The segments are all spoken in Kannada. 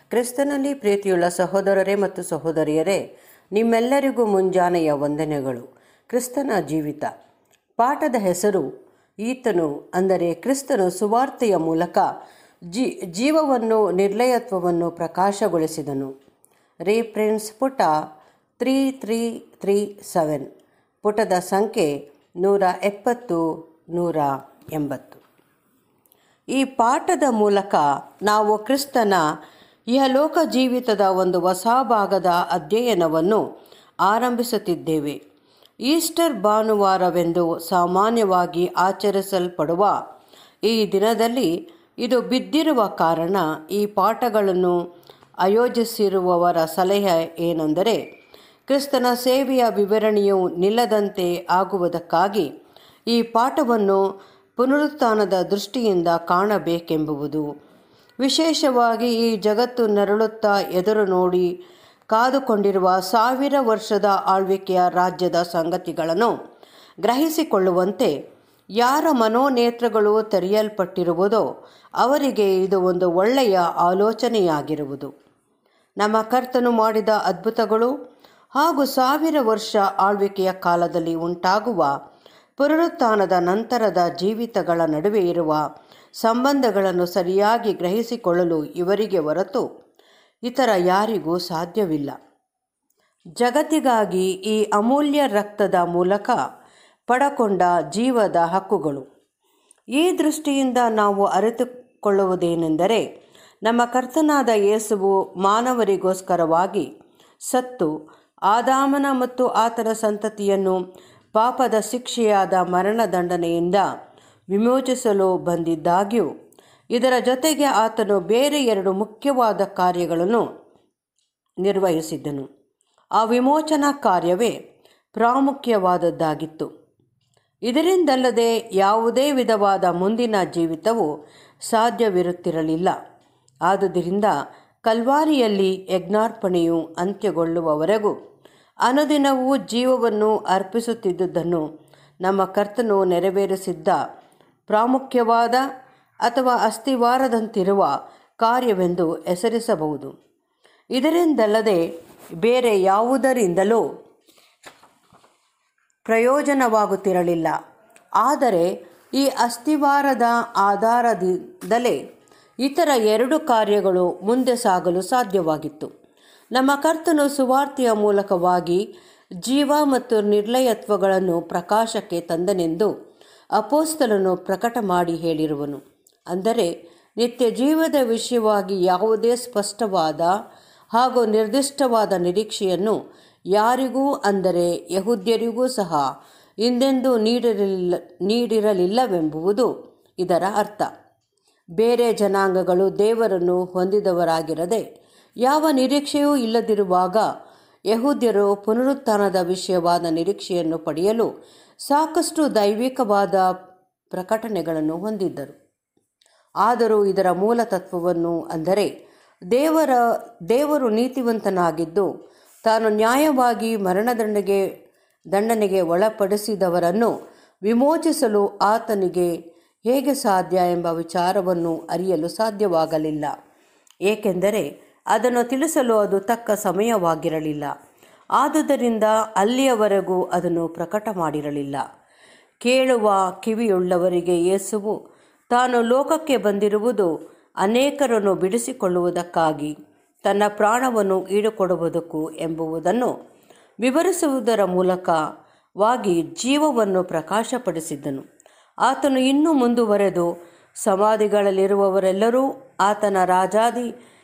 ಕ್ರಿಸ್ತನಲ್ಲಿ ಪ್ರೀತಿಯುಳ್ಳ ಸಹೋದರರೇ ಮತ್ತು ಸಹೋದರಿಯರೇ ನಿಮ್ಮೆಲ್ಲರಿಗೂ ಮುಂಜಾನೆಯ ವಂದನೆಗಳು ಕ್ರಿಸ್ತನ ಜೀವಿತ ಪಾಠದ ಹೆಸರು ಈತನು ಅಂದರೆ ಕ್ರಿಸ್ತನು ಸುವಾರ್ತೆಯ ಮೂಲಕ ಜೀ ಜೀವವನ್ನು ನಿರ್ಲಯತ್ವವನ್ನು ಪ್ರಕಾಶಗೊಳಿಸಿದನು ರೀಪ್ರಿನ್ಸ್ ಪುಟ ತ್ರೀ ತ್ರೀ ತ್ರೀ ಸೆವೆನ್ ಪುಟದ ಸಂಖ್ಯೆ ನೂರ ಎಪ್ಪತ್ತು ನೂರ ಎಂಬತ್ತು ಈ ಪಾಠದ ಮೂಲಕ ನಾವು ಕ್ರಿಸ್ತನ ಇಹಲೋಕ ಜೀವಿತದ ಒಂದು ಹೊಸ ಭಾಗದ ಅಧ್ಯಯನವನ್ನು ಆರಂಭಿಸುತ್ತಿದ್ದೇವೆ ಈಸ್ಟರ್ ಭಾನುವಾರವೆಂದು ಸಾಮಾನ್ಯವಾಗಿ ಆಚರಿಸಲ್ಪಡುವ ಈ ದಿನದಲ್ಲಿ ಇದು ಬಿದ್ದಿರುವ ಕಾರಣ ಈ ಪಾಠಗಳನ್ನು ಆಯೋಜಿಸಿರುವವರ ಸಲಹೆ ಏನೆಂದರೆ ಕ್ರಿಸ್ತನ ಸೇವೆಯ ವಿವರಣೆಯು ನಿಲ್ಲದಂತೆ ಆಗುವುದಕ್ಕಾಗಿ ಈ ಪಾಠವನ್ನು ಪುನರುತ್ಥಾನದ ದೃಷ್ಟಿಯಿಂದ ಕಾಣಬೇಕೆಂಬುದು ವಿಶೇಷವಾಗಿ ಈ ಜಗತ್ತು ನರಳುತ್ತಾ ಎದುರು ನೋಡಿ ಕಾದುಕೊಂಡಿರುವ ಸಾವಿರ ವರ್ಷದ ಆಳ್ವಿಕೆಯ ರಾಜ್ಯದ ಸಂಗತಿಗಳನ್ನು ಗ್ರಹಿಸಿಕೊಳ್ಳುವಂತೆ ಯಾರ ಮನೋನೇತ್ರಗಳು ತೆರೆಯಲ್ಪಟ್ಟಿರುವುದೋ ಅವರಿಗೆ ಇದು ಒಂದು ಒಳ್ಳೆಯ ಆಲೋಚನೆಯಾಗಿರುವುದು ನಮ್ಮ ಕರ್ತನು ಮಾಡಿದ ಅದ್ಭುತಗಳು ಹಾಗೂ ಸಾವಿರ ವರ್ಷ ಆಳ್ವಿಕೆಯ ಕಾಲದಲ್ಲಿ ಉಂಟಾಗುವ ಪುನರುತ್ಥಾನದ ನಂತರದ ಜೀವಿತಗಳ ನಡುವೆ ಇರುವ ಸಂಬಂಧಗಳನ್ನು ಸರಿಯಾಗಿ ಗ್ರಹಿಸಿಕೊಳ್ಳಲು ಇವರಿಗೆ ಹೊರತು ಇತರ ಯಾರಿಗೂ ಸಾಧ್ಯವಿಲ್ಲ ಜಗತ್ತಿಗಾಗಿ ಈ ಅಮೂಲ್ಯ ರಕ್ತದ ಮೂಲಕ ಪಡಕೊಂಡ ಜೀವದ ಹಕ್ಕುಗಳು ಈ ದೃಷ್ಟಿಯಿಂದ ನಾವು ಅರಿತುಕೊಳ್ಳುವುದೇನೆಂದರೆ ನಮ್ಮ ಕರ್ತನಾದ ಯೇಸುವು ಮಾನವರಿಗೋಸ್ಕರವಾಗಿ ಸತ್ತು ಆದಾಮನ ಮತ್ತು ಆತನ ಸಂತತಿಯನ್ನು ಪಾಪದ ಶಿಕ್ಷೆಯಾದ ಮರಣದಂಡನೆಯಿಂದ ವಿಮೋಚಿಸಲು ಬಂದಿದ್ದಾಗ್ಯೂ ಇದರ ಜೊತೆಗೆ ಆತನು ಬೇರೆ ಎರಡು ಮುಖ್ಯವಾದ ಕಾರ್ಯಗಳನ್ನು ನಿರ್ವಹಿಸಿದ್ದನು ಆ ವಿಮೋಚನಾ ಕಾರ್ಯವೇ ಪ್ರಾಮುಖ್ಯವಾದದ್ದಾಗಿತ್ತು ಇದರಿಂದಲ್ಲದೆ ಯಾವುದೇ ವಿಧವಾದ ಮುಂದಿನ ಜೀವಿತವು ಸಾಧ್ಯವಿರುತ್ತಿರಲಿಲ್ಲ ಆದುದರಿಂದ ಕಲ್ವಾರಿಯಲ್ಲಿ ಯಜ್ಞಾರ್ಪಣೆಯು ಅಂತ್ಯಗೊಳ್ಳುವವರೆಗೂ ಅನುದಿನವೂ ಜೀವವನ್ನು ಅರ್ಪಿಸುತ್ತಿದ್ದುದನ್ನು ನಮ್ಮ ಕರ್ತನು ನೆರವೇರಿಸಿದ್ದ ಪ್ರಾಮುಖ್ಯವಾದ ಅಥವಾ ಅಸ್ಥಿವಾರದಂತಿರುವ ಕಾರ್ಯವೆಂದು ಹೆಸರಿಸಬಹುದು ಇದರಿಂದಲ್ಲದೆ ಬೇರೆ ಯಾವುದರಿಂದಲೂ ಪ್ರಯೋಜನವಾಗುತ್ತಿರಲಿಲ್ಲ ಆದರೆ ಈ ಅಸ್ಥಿವಾರದ ಆಧಾರದಿಂದಲೇ ಇತರ ಎರಡು ಕಾರ್ಯಗಳು ಮುಂದೆ ಸಾಗಲು ಸಾಧ್ಯವಾಗಿತ್ತು ನಮ್ಮ ಕರ್ತನು ಸುವಾರ್ತೆಯ ಮೂಲಕವಾಗಿ ಜೀವ ಮತ್ತು ನಿರ್ಲಯತ್ವಗಳನ್ನು ಪ್ರಕಾಶಕ್ಕೆ ತಂದನೆಂದು ಅಪೋಸ್ತಲನು ಪ್ರಕಟ ಮಾಡಿ ಹೇಳಿರುವನು ಅಂದರೆ ನಿತ್ಯ ಜೀವದ ವಿಷಯವಾಗಿ ಯಾವುದೇ ಸ್ಪಷ್ಟವಾದ ಹಾಗೂ ನಿರ್ದಿಷ್ಟವಾದ ನಿರೀಕ್ಷೆಯನ್ನು ಯಾರಿಗೂ ಅಂದರೆ ಯಹುದ್ಯರಿಗೂ ಸಹ ಹಿಂದೆಂದೂ ನೀಡಿರಲಿಲ್ಲ ನೀಡಿರಲಿಲ್ಲವೆಂಬುದು ಇದರ ಅರ್ಥ ಬೇರೆ ಜನಾಂಗಗಳು ದೇವರನ್ನು ಹೊಂದಿದವರಾಗಿರದೆ ಯಾವ ನಿರೀಕ್ಷೆಯೂ ಇಲ್ಲದಿರುವಾಗ ಯಹೂದ್ಯರು ಪುನರುತ್ಥಾನದ ವಿಷಯವಾದ ನಿರೀಕ್ಷೆಯನ್ನು ಪಡೆಯಲು ಸಾಕಷ್ಟು ದೈವಿಕವಾದ ಪ್ರಕಟಣೆಗಳನ್ನು ಹೊಂದಿದ್ದರು ಆದರೂ ಇದರ ಮೂಲ ತತ್ವವನ್ನು ಅಂದರೆ ದೇವರ ದೇವರು ನೀತಿವಂತನಾಗಿದ್ದು ತಾನು ನ್ಯಾಯವಾಗಿ ಮರಣದಂಡನೆಗೆ ದಂಡನೆಗೆ ಒಳಪಡಿಸಿದವರನ್ನು ವಿಮೋಚಿಸಲು ಆತನಿಗೆ ಹೇಗೆ ಸಾಧ್ಯ ಎಂಬ ವಿಚಾರವನ್ನು ಅರಿಯಲು ಸಾಧ್ಯವಾಗಲಿಲ್ಲ ಏಕೆಂದರೆ ಅದನ್ನು ತಿಳಿಸಲು ಅದು ತಕ್ಕ ಸಮಯವಾಗಿರಲಿಲ್ಲ ಆದುದರಿಂದ ಅಲ್ಲಿಯವರೆಗೂ ಅದನ್ನು ಪ್ರಕಟ ಮಾಡಿರಲಿಲ್ಲ ಕೇಳುವ ಕಿವಿಯುಳ್ಳವರಿಗೆ ಯೇಸುವು ತಾನು ಲೋಕಕ್ಕೆ ಬಂದಿರುವುದು ಅನೇಕರನ್ನು ಬಿಡಿಸಿಕೊಳ್ಳುವುದಕ್ಕಾಗಿ ತನ್ನ ಪ್ರಾಣವನ್ನು ಈಡುಕೊಡುವುದಕ್ಕೂ ಎಂಬುದನ್ನು ವಿವರಿಸುವುದರ ಮೂಲಕವಾಗಿ ಜೀವವನ್ನು ಪ್ರಕಾಶಪಡಿಸಿದ್ದನು ಆತನು ಇನ್ನೂ ಮುಂದುವರೆದು ಸಮಾಧಿಗಳಲ್ಲಿರುವವರೆಲ್ಲರೂ ಆತನ ರಾಜಾದಿ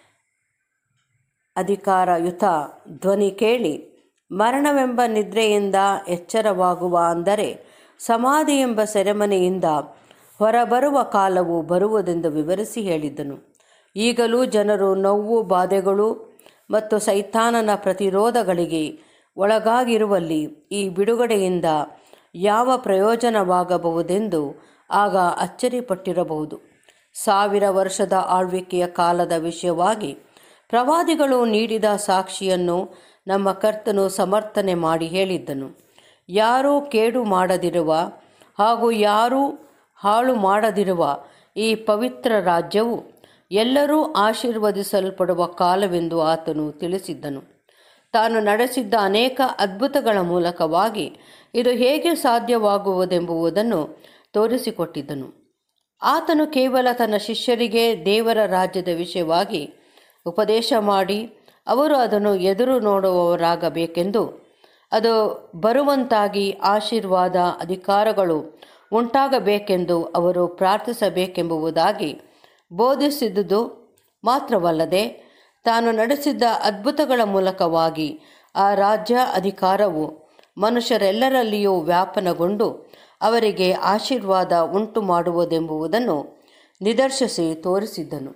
ಅಧಿಕಾರಯುತ ಧ್ವನಿ ಕೇಳಿ ಮರಣವೆಂಬ ನಿದ್ರೆಯಿಂದ ಎಚ್ಚರವಾಗುವ ಅಂದರೆ ಸಮಾಧಿ ಎಂಬ ಸೆರೆಮನೆಯಿಂದ ಹೊರಬರುವ ಕಾಲವು ಬರುವುದೆಂದು ವಿವರಿಸಿ ಹೇಳಿದ್ದನು ಈಗಲೂ ಜನರು ನೋವು ಬಾಧೆಗಳು ಮತ್ತು ಸೈತಾನನ ಪ್ರತಿರೋಧಗಳಿಗೆ ಒಳಗಾಗಿರುವಲ್ಲಿ ಈ ಬಿಡುಗಡೆಯಿಂದ ಯಾವ ಪ್ರಯೋಜನವಾಗಬಹುದೆಂದು ಆಗ ಅಚ್ಚರಿಪಟ್ಟಿರಬಹುದು ಸಾವಿರ ವರ್ಷದ ಆಳ್ವಿಕೆಯ ಕಾಲದ ವಿಷಯವಾಗಿ ಪ್ರವಾದಿಗಳು ನೀಡಿದ ಸಾಕ್ಷಿಯನ್ನು ನಮ್ಮ ಕರ್ತನು ಸಮರ್ಥನೆ ಮಾಡಿ ಹೇಳಿದ್ದನು ಯಾರೂ ಕೇಡು ಮಾಡದಿರುವ ಹಾಗೂ ಯಾರೂ ಹಾಳು ಮಾಡದಿರುವ ಈ ಪವಿತ್ರ ರಾಜ್ಯವು ಎಲ್ಲರೂ ಆಶೀರ್ವದಿಸಲ್ಪಡುವ ಕಾಲವೆಂದು ಆತನು ತಿಳಿಸಿದ್ದನು ತಾನು ನಡೆಸಿದ್ದ ಅನೇಕ ಅದ್ಭುತಗಳ ಮೂಲಕವಾಗಿ ಇದು ಹೇಗೆ ಸಾಧ್ಯವಾಗುವುದೆಂಬುದನ್ನು ತೋರಿಸಿಕೊಟ್ಟಿದ್ದನು ಆತನು ಕೇವಲ ತನ್ನ ಶಿಷ್ಯರಿಗೆ ದೇವರ ರಾಜ್ಯದ ವಿಷಯವಾಗಿ ಉಪದೇಶ ಮಾಡಿ ಅವರು ಅದನ್ನು ಎದುರು ನೋಡುವವರಾಗಬೇಕೆಂದು ಅದು ಬರುವಂತಾಗಿ ಆಶೀರ್ವಾದ ಅಧಿಕಾರಗಳು ಉಂಟಾಗಬೇಕೆಂದು ಅವರು ಪ್ರಾರ್ಥಿಸಬೇಕೆಂಬುದಾಗಿ ಬೋಧಿಸಿದುದು ಮಾತ್ರವಲ್ಲದೆ ತಾನು ನಡೆಸಿದ್ದ ಅದ್ಭುತಗಳ ಮೂಲಕವಾಗಿ ಆ ರಾಜ್ಯ ಅಧಿಕಾರವು ಮನುಷ್ಯರೆಲ್ಲರಲ್ಲಿಯೂ ವ್ಯಾಪನಗೊಂಡು ಅವರಿಗೆ ಆಶೀರ್ವಾದ ಉಂಟು ಮಾಡುವುದೆಂಬುದನ್ನು ನಿದರ್ಶಿಸಿ ತೋರಿಸಿದ್ದನು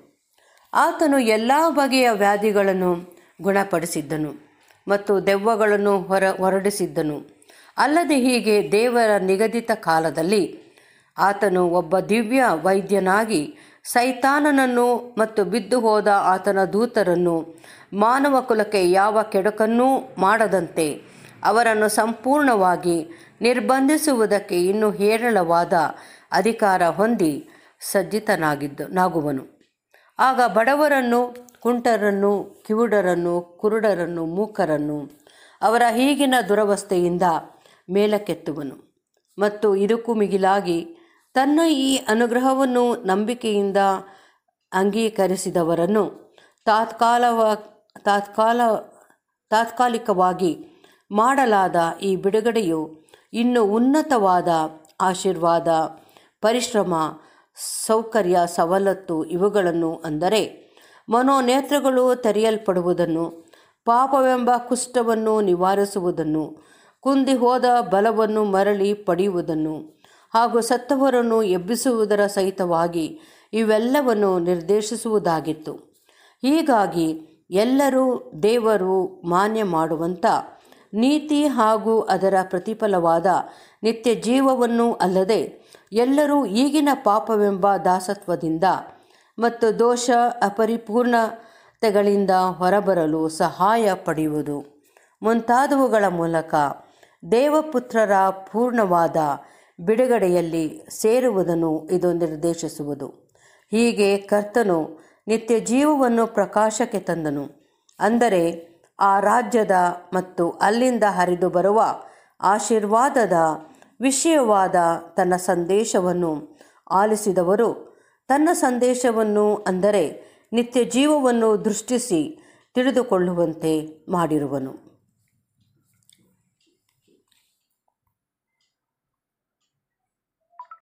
ಆತನು ಎಲ್ಲ ಬಗೆಯ ವ್ಯಾಧಿಗಳನ್ನು ಗುಣಪಡಿಸಿದ್ದನು ಮತ್ತು ದೆವ್ವಗಳನ್ನು ಹೊರ ಹೊರಡಿಸಿದ್ದನು ಅಲ್ಲದೆ ಹೀಗೆ ದೇವರ ನಿಗದಿತ ಕಾಲದಲ್ಲಿ ಆತನು ಒಬ್ಬ ದಿವ್ಯ ವೈದ್ಯನಾಗಿ ಸೈತಾನನನ್ನು ಮತ್ತು ಬಿದ್ದು ಹೋದ ಆತನ ದೂತರನ್ನು ಮಾನವ ಕುಲಕ್ಕೆ ಯಾವ ಕೆಡುಕನ್ನೂ ಮಾಡದಂತೆ ಅವರನ್ನು ಸಂಪೂರ್ಣವಾಗಿ ನಿರ್ಬಂಧಿಸುವುದಕ್ಕೆ ಇನ್ನೂ ಹೇರಳವಾದ ಅಧಿಕಾರ ಹೊಂದಿ ಸಜ್ಜಿತನಾಗಿದ್ದ ನಾಗುವನು ಆಗ ಬಡವರನ್ನು ಕುಂಟರನ್ನು ಕಿವುಡರನ್ನು ಕುರುಡರನ್ನು ಮೂಕರನ್ನು ಅವರ ಈಗಿನ ದುರವಸ್ಥೆಯಿಂದ ಮೇಲಕ್ಕೆತ್ತುವನು ಮತ್ತು ಇದಕ್ಕೂ ಮಿಗಿಲಾಗಿ ತನ್ನ ಈ ಅನುಗ್ರಹವನ್ನು ನಂಬಿಕೆಯಿಂದ ಅಂಗೀಕರಿಸಿದವರನ್ನು ತಾತ್ಕಾಲವ ತಾತ್ಕಾಲ ತಾತ್ಕಾಲಿಕವಾಗಿ ಮಾಡಲಾದ ಈ ಬಿಡುಗಡೆಯು ಇನ್ನು ಉನ್ನತವಾದ ಆಶೀರ್ವಾದ ಪರಿಶ್ರಮ ಸೌಕರ್ಯ ಸವಲತ್ತು ಇವುಗಳನ್ನು ಅಂದರೆ ಮನೋನೇತ್ರಗಳು ತೆರೆಯಲ್ಪಡುವುದನ್ನು ಪಾಪವೆಂಬ ಕುಷ್ಠವನ್ನು ನಿವಾರಿಸುವುದನ್ನು ಕುಂದಿ ಹೋದ ಬಲವನ್ನು ಮರಳಿ ಪಡೆಯುವುದನ್ನು ಹಾಗೂ ಸತ್ತವರನ್ನು ಎಬ್ಬಿಸುವುದರ ಸಹಿತವಾಗಿ ಇವೆಲ್ಲವನ್ನು ನಿರ್ದೇಶಿಸುವುದಾಗಿತ್ತು ಹೀಗಾಗಿ ಎಲ್ಲರೂ ದೇವರು ಮಾನ್ಯ ಮಾಡುವಂಥ ನೀತಿ ಹಾಗೂ ಅದರ ಪ್ರತಿಫಲವಾದ ನಿತ್ಯ ಜೀವವನ್ನು ಅಲ್ಲದೆ ಎಲ್ಲರೂ ಈಗಿನ ಪಾಪವೆಂಬ ದಾಸತ್ವದಿಂದ ಮತ್ತು ದೋಷ ಅಪರಿಪೂರ್ಣತೆಗಳಿಂದ ಹೊರಬರಲು ಸಹಾಯ ಪಡೆಯುವುದು ಮುಂತಾದವುಗಳ ಮೂಲಕ ದೇವಪುತ್ರರ ಪೂರ್ಣವಾದ ಬಿಡುಗಡೆಯಲ್ಲಿ ಸೇರುವುದನ್ನು ಇದು ನಿರ್ದೇಶಿಸುವುದು ಹೀಗೆ ಕರ್ತನು ನಿತ್ಯ ಜೀವವನ್ನು ಪ್ರಕಾಶಕ್ಕೆ ತಂದನು ಅಂದರೆ ಆ ರಾಜ್ಯದ ಮತ್ತು ಅಲ್ಲಿಂದ ಹರಿದು ಬರುವ ಆಶೀರ್ವಾದದ ವಿಷಯವಾದ ತನ್ನ ಸಂದೇಶವನ್ನು ಆಲಿಸಿದವರು ತನ್ನ ಸಂದೇಶವನ್ನು ಅಂದರೆ ನಿತ್ಯ ಜೀವವನ್ನು ದೃಷ್ಟಿಸಿ ತಿಳಿದುಕೊಳ್ಳುವಂತೆ ಮಾಡಿರುವನು